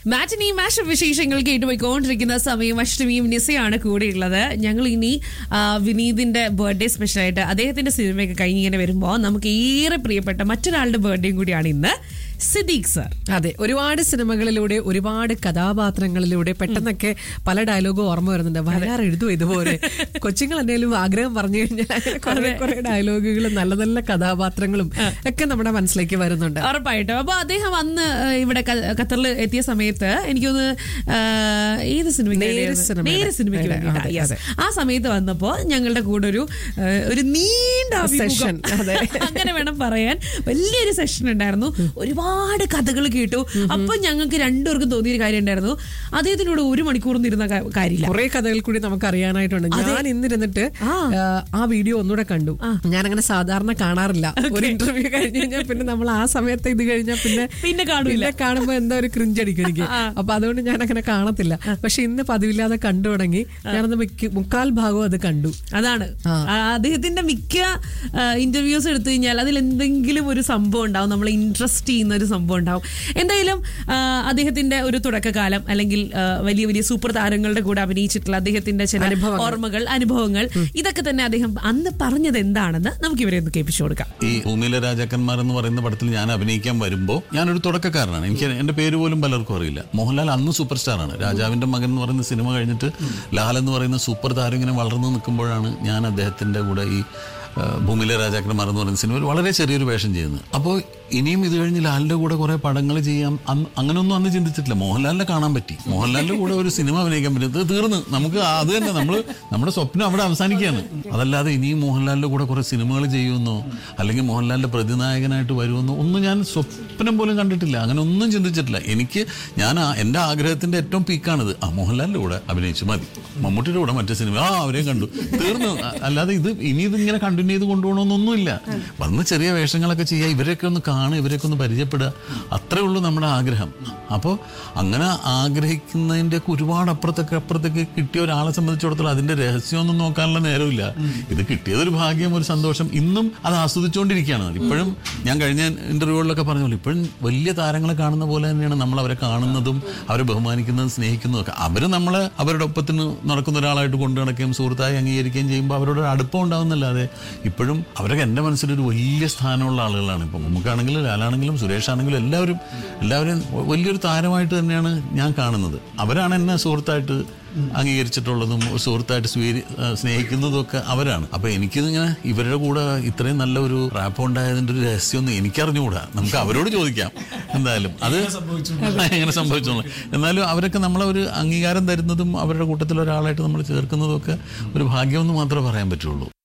മാറ്റിനി മാഷ വിശേഷങ്ങൾ കേട്ടുപോയിക്കൊണ്ടിരിക്കുന്ന സമയം അഷ്ടമിയും നിസയാണ് കൂടെയുള്ളത് ഞങ്ങൾ ഇനി ആ, വിനീതിന്റെ ബർത്ത്ഡേ സ്പെഷ്യലായിട്ട് അദ്ദേഹത്തിന്റെ സിനിമയൊക്കെ കഴിഞ്ഞ് ഇങ്ങനെ വരുമ്പോൾ നമുക്ക് ഏറെ പ്രിയപ്പെട്ട മറ്റൊരാളുടെ ബർത്ത്ഡേയും കൂടിയാണ് ഇന്ന് സിദ്ദീഖ് സർ അതെ ഒരുപാട് സിനിമകളിലൂടെ ഒരുപാട് കഥാപാത്രങ്ങളിലൂടെ പെട്ടെന്നൊക്കെ പല ഡയലോഗും ഓർമ്മ വരുന്നുണ്ട് വയലാർ എഴുതും ഇതുപോലെ കൊച്ചുങ്ങൾ എന്തെങ്കിലും ആഗ്രഹം പറഞ്ഞു കഴിഞ്ഞാൽ അങ്ങനെ കുറെ കുറെ ഡയലോഗുകളും നല്ല നല്ല കഥാപാത്രങ്ങളും ഒക്കെ നമ്മുടെ മനസ്സിലേക്ക് വരുന്നുണ്ട് ഉറപ്പായിട്ടും അപ്പൊ അദ്ദേഹം അന്ന് ആ, ഇവിടെ ക- ഖത്തറിൽ എത്തിയ സമയത്ത് എനിക്കൊന്ന് ആ, ഏത് സിനിമയ്ക്ക് നേര് വേണ്ടിയായിരുന്നു? സിനിമയുടെ. നേര് സിനിമയ്ക്ക് അതെ, വേണ്ടിയിട്ടാ. അതെ, Yes. അതെ. ആ സമയത്ത് വന്നപ്പോ ഞങ്ങളുടെ കൂടെ ഒരു ആ, ഒരു നീണ്ട അഭിമുഖം. Session, അതെ. അങ്ങനെ വേണം പറയാൻ വലിയൊരു സെഷൻ ഉണ്ടായിരുന്നു ഒരുപാട് കഥകൾ കേട്ടു അപ്പൊ ഞങ്ങൾക്ക് രണ്ടുപേർക്കും തോന്നിയൊരു കാര്യം ഉണ്ടായിരുന്നു അദ്ദേഹത്തിനോട് ഒരു മണിക്കൂർ ഇരുന്ന കാ- കാര്യമില്ല കുറെ കഥകൾ കൂടി നമുക്ക് അറിയാനായിട്ടുണ്ട് ഞാൻ ഇന്നിരുന്നിട്ട് ആ. ആ, ആ വീഡിയോ ഒന്നുകൂടെ കണ്ടു ഞാൻ അങ്ങനെ സാധാരണ കാണാറില്ല ഒരു ഇന്റർവ്യൂ കഴിഞ്ഞ് കഴിഞ്ഞാൽ പിന്നെ നമ്മൾ ആ സമയത്ത് ഇത് കഴിഞ്ഞാൽ പിന്നെ പിന്നെ കാണൂല. പിന്നെ കാണുമ്പോ എന്തോ ഒരു ക്രിഞ്ചടിക്കും എനിക്ക് അപ്പൊ അതുകൊണ്ട് ഞാൻ അങ്ങനെ കാണത്തില്ല പക്ഷെ ഇന്ന് പതിവില്ലാതെ കണ്ടു തുടങ്ങി ഞാനത് മിക്ക- മുക്കാൽ ഭാഗവും അത് കണ്ടു അതാണ് ആ. ആ, അദ്ദേഹത്തിന്റെ മിക്ക ഇന്റർവ്യൂസ് എടുത്തു കഴിഞ്ഞാൽ അതിൽ എന്തെങ്കിലും ഒരു സംഭവം ഉണ്ടാവും നമ്മളെ ഇൻട്രസ്റ്റ് ചെയ്യുന്ന ഒരു സംഭവം ഉണ്ടാവും എന്തായാലും ആ, അദ്ദേഹത്തിന്റെ ഒരു തുടക്കകാലം അല്ലെങ്കിൽ ആ, വലിയ വലിയ സൂപ്പർ താരങ്ങളുടെ കൂടെ അഭിനയിച്ചിട്ടുള്ള അദ്ദേഹത്തിന്റെ ചില അനുഭവങ്ങൾ. ഓർമ്മകൾ അനുഭവങ്ങൾ ഇതൊക്കെ തന്നെ അദ്ദേഹം അന്ന് പറഞ്ഞത് എന്താണെന്ന് നമുക്ക് ഇവരെ ഒന്ന് കേൾപ്പിച്ചു കൊടുക്കാം ഈ ഭൂമിയിലെ രാജാക്കന്മാർ എന്ന് പറയുന്ന പടത്തിൽ ഞാൻ അഭിനയിക്കാൻ വരുമ്പോൾ ഞാനൊരു തുടക്കക്കാരനാണ് എനിക്ക് എന്റെ പേര് പോലും പലർക്കും അറിയില്ല മോഹൻലാൽ അന്ന് സൂപ്പർ സ്റ്റാറാണ് രാജാവിന്റെ മകൻ എന്ന് പറയുന്ന സിനിമ കഴിഞ്ഞിട്ട് ലാൽ എന്ന് പറയുന്ന സൂപ്പർ താരം ഇങ്ങനെ വളർന്നു നിൽക്കുമ്പോഴാണ് ഞാൻ അദ്ദേഹത്തിന്റെ കൂടെ ഈ ആ, ഭൂമിയിലെ രാജാക്കന്മാർ എന്ന് പറയുന്ന സിനിമയിൽ വളരെ ചെറിയൊരു വേഷം ചെയ്യുന്നത് അപ്പോൾ ഇനിയും ഇത് കഴിഞ്ഞ് ലാലിന്റെ കൂടെ കുറെ പടങ്ങൾ ചെയ്യാം അന്ന് അങ്ങനെയൊന്നും അന്ന് ചിന്തിച്ചിട്ടില്ല മോഹൻലാലിനെ കാണാൻ പറ്റി മോഹൻലാലിന്റെ കൂടെ ഒരു സിനിമ അഭിനയിക്കാൻ പറ്റും ഇത് തീർന്ന് നമുക്ക് അത് തന്നെ നമ്മൾ നമ്മുടെ സ്വപ്നം അവിടെ അവസാനിക്കുകയാണ് അതല്ലാതെ ഇനിയും മോഹൻലാലിന്റെ കൂടെ കുറെ സിനിമകൾ ചെയ്യുമെന്നോ അല്ലെങ്കിൽ മോഹൻലാലിന്റെ പ്രതിനായകനായിട്ട് വരുമെന്നോ ഒന്നും ഞാൻ സ്വപ്നം പോലും കണ്ടിട്ടില്ല അങ്ങനെ ഒന്നും ചിന്തിച്ചിട്ടില്ല എനിക്ക് ഞാൻ ആ- എൻ്റെ ആഗ്രഹത്തിന്റെ ഏറ്റവും പീക്കാണിത് ആ മോഹൻലാലിന്റെ കൂടെ അഭിനയിച്ചു മതി മമ്മൂട്ടിയുടെ കൂടെ മറ്റേ സിനിമ ആ അവരെയും കണ്ടു തീർന്നു അ- അല്ലാതെ ഇത് ഇനി ഇതിങ്ങനെ കണ്ടിന്യൂ ചെയ്ത് കൊണ്ടുപോകണമെന്നൊന്നുമില്ല വന്ന് ചെറിയ വേഷങ്ങളൊക്കെ ചെയ്യുക ഇവരെയൊക്കെ ഒന്ന് കാണുക ഇവരെയൊക്കെ ഒന്ന് പരിചയപ്പെടുക അത്രേ ഉള്ളൂ നമ്മുടെ ആഗ്രഹം അപ്പോൾ അങ്ങനെ ആഗ്രഹിക്കുന്നതിൻ്റെ ഒക്കെ ഒരുപാട് അപ്പുറത്തൊക്കെ അപ്പുറത്തൊക്കെ കിട്ടിയ ഒരാളെ സംബന്ധിച്ചിടത്തോളം അതിന്റെ രഹസ്യമൊന്നും നോക്കാനുള്ള നേരമില്ല ഇത് കിട്ടിയതൊരു ഭാഗ്യം ഒരു സന്തോഷം ഇന്നും അത് ആസ്വദിച്ചുകൊണ്ടിരിക്കുകയാണ് ഇപ്പോഴും ഞാൻ കഴിഞ്ഞ ഇന്റർവ്യൂകളിലൊക്കെ പറഞ്ഞ പോലെ ഇപ്പോഴും വലിയ താരങ്ങളെ കാണുന്ന പോലെ തന്നെയാണ് നമ്മൾ അവരെ കാണുന്നതും അവരെ ബഹുമാനിക്കുന്നതും സ്നേഹിക്കുന്നതും ഒക്കെ അവർ നമ്മളെ അവരുടെ ഒപ്പത്തിന് നടക്കുന്ന ഒരാളായിട്ട് കൊണ്ടു നടക്കുകയും സുഹൃത്തായി അംഗീകരിക്കുകയും ചെയ്യുമ്പോൾ അവരോട് ഒരു അടുപ്പം ഉണ്ടാകുന്നല്ലാതെ ഇപ്പോഴും അവരൊക്കെ എൻ്റെ മനസ്സിലൊരു വലിയ സ്ഥാനമുള്ള ആളുകളാണ് ഇപ്പം നമുക്കാണെങ്കിലും ലാലാണെങ്കിലും സുരേഷ് ആണെങ്കിലും എല്ലാവരും എല്ലാവരും വലിയൊരു താരമായിട്ട് തന്നെയാണ് ഞാൻ കാണുന്നത് അവരാണ് എന്നെ സുഹൃത്തായിട്ട് അംഗീകരിച്ചിട്ടുള്ളതും ഒരു സുഹൃത്തായിട്ട് സ്വീകരി ആ, സ്നേഹിക്കുന്നതും ഒക്കെ അവരാണ് അപ്പൊ എനിക്കിതിങ്ങനെ ഇവരുടെ കൂടെ ഇത്രയും നല്ല ഒരു റാപ്പ് ഉണ്ടായതിന്റെ ഒരു രഹസ്യമൊന്നും എനിക്കറിഞ്ഞുകൂടാ നമുക്ക് അവരോട് ചോദിക്കാം എന്തായാലും അത് എങ്ങനെ സംഭവിച്ചു എന്നാലും അവരൊക്കെ നമ്മളെ ഒരു അംഗീകാരം തരുന്നതും അവരുടെ കൂട്ടത്തിൽ ഒരാളായിട്ട് നമ്മൾ ചേർക്കുന്നതും ഒക്കെ ഒരു ഭാഗ്യമെന്ന് മാത്രമേ പറയാൻ പറ്റുള്ളൂ